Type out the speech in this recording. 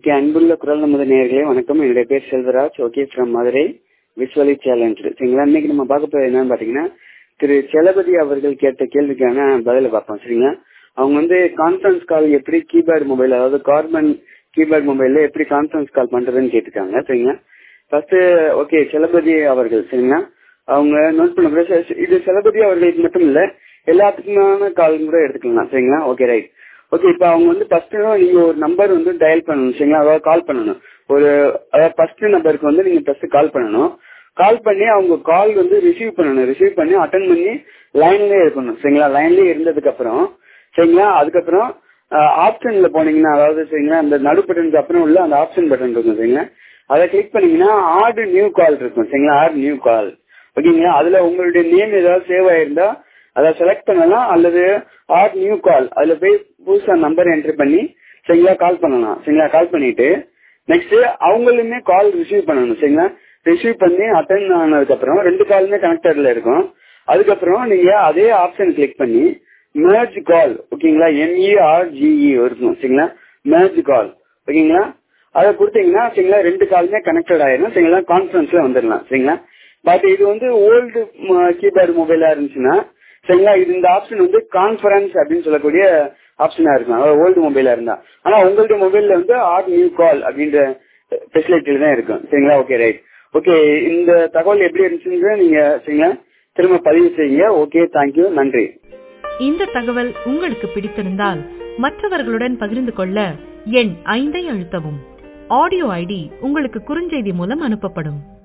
okay அன்புள்ள குரல் நமது நேயர்களே வணக்கம் என்னுடைய பேர் செல்வராஜ் ஓகே ஃப்ரம் மதுரை விஸ்வலி சேலஞ்ச் சரிங்களா இன்னைக்கு நம்ம பார்க்க போறது என்னன்னு பாத்தீங்கன்னா திரு செலபதி அவர்கள் கேட்ட கேள்விக்கான பதில பார்ப்போம் சரிங்களா அவங்க வந்து கான்ஃபரன்ஸ் கால் எப்படி கீபேர்ட் மொபைல் அதாவது கார்பன் கீபேர்ட் மொபைல்ல எப்படி கான்ஃபரன்ஸ் கால் பண்றதுன்னு கேட்டிருக்காங்க சரிங்களா ஃபர்ஸ்ட் ஓகே செலபதி அவர்கள் சரிங்களா அவங்க நோட் பண்ண இது செலபதி அவர்களுக்கு மட்டும் இல்ல எல்லாத்துக்குமான கால் கூட எடுத்துக்கலாம் சரிங்களா ஓகே ரைட் ஓகே இப்போ அவங்க வந்து ஃபர்ஸ்ட் நீங்க ஒரு நம்பர் வந்து டயல் பண்ணணும் சரிங்களா அதாவது கால் பண்ணணும் ஒரு அதாவது ஃபர்ஸ்ட் நம்பருக்கு வந்து நீங்க ஃபர்ஸ்ட் கால் பண்ணணும் கால் பண்ணி அவங்க கால் வந்து ரிசீவ் பண்ணணும் ரிசீவ் பண்ணி அட்டன் பண்ணி லைன்லயே இருக்கணும் சரிங்களா லைன்லயே இருந்ததுக்கு அப்புறம் சரிங்களா அதுக்கப்புறம் ஆப்ஷன்ல போனீங்கன்னா அதாவது சரிங்களா அந்த நடு பட்டனுக்கு அப்புறம் உள்ள அந்த ஆப்ஷன் பட்டன் இருக்கும் சரிங்களா அதை கிளிக் பண்ணீங்கன்னா ஆடு நியூ கால் இருக்கும் சரிங்களா ஆட் நியூ கால் ஓகேங்களா அதுல உங்களுடைய நேம் ஏதாவது சேவ் ஆயிருந்தா அதை செலக்ட் பண்ணலாம் அல்லது ஆட் நியூ கால் அதுல போய் புதுசா நம்பர் என்ட்ரி பண்ணி சரிங்களா கால் பண்ணலாம் சரிங்களா கால் பண்ணிட்டு நெக்ஸ்ட் அவங்களுமே கால் ரிசீவ் பண்ணணும் சரிங்களா ரிசீவ் பண்ணி அட்டன் ஆனதுக்கு அப்புறம் ரெண்டு காலுமே கனெக்டர்ல இருக்கும் அதுக்கப்புறம் நீங்க அதே ஆப்ஷன் கிளிக் பண்ணி மேர்ஜ் கால் ஓகேங்களா எம்இஆர்ஜிஇ இருக்கும் சரிங்களா மேர்ஜ் கால் ஓகேங்களா அதை கொடுத்தீங்கன்னா சரிங்களா ரெண்டு காலுமே கனெக்டட் ஆயிரும் சரிங்களா கான்ஃபரன்ஸ்ல வந்துடலாம் சரிங்களா பட் இது வந்து ஓல்டு கீபேர்டு மொபைலா இருந்துச்சுன்னா சரிங்களா இது இந்த ஆப்ஷன் வந்து கான்ஃபரன்ஸ் அப்படின்னு சொல்லக்கூடிய ஆப்ஷனா இருக்கும் அதாவது ஓல்டு மொபைலா இருந்தா ஆனா உங்களுடைய மொபைல்ல வந்து ஆட் நியூ கால் அப்படின்ற ஃபெசிலிட்டியில தான் இருக்கும் சரிங்களா ஓகே ரைட் ஓகே இந்த தகவல் எப்படி இருந்துச்சுன்னு நீங்க சரிங்களா திரும்ப பதிவு செய்யுங்க ஓகே தேங்க்யூ நன்றி இந்த தகவல் உங்களுக்கு பிடித்திருந்தால் மற்றவர்களுடன் பகிர்ந்து கொள்ள எண் ஐந்தை அழுத்தவும் ஆடியோ ஐடி உங்களுக்கு குறுஞ்செய்தி மூலம் அனுப்பப்படும்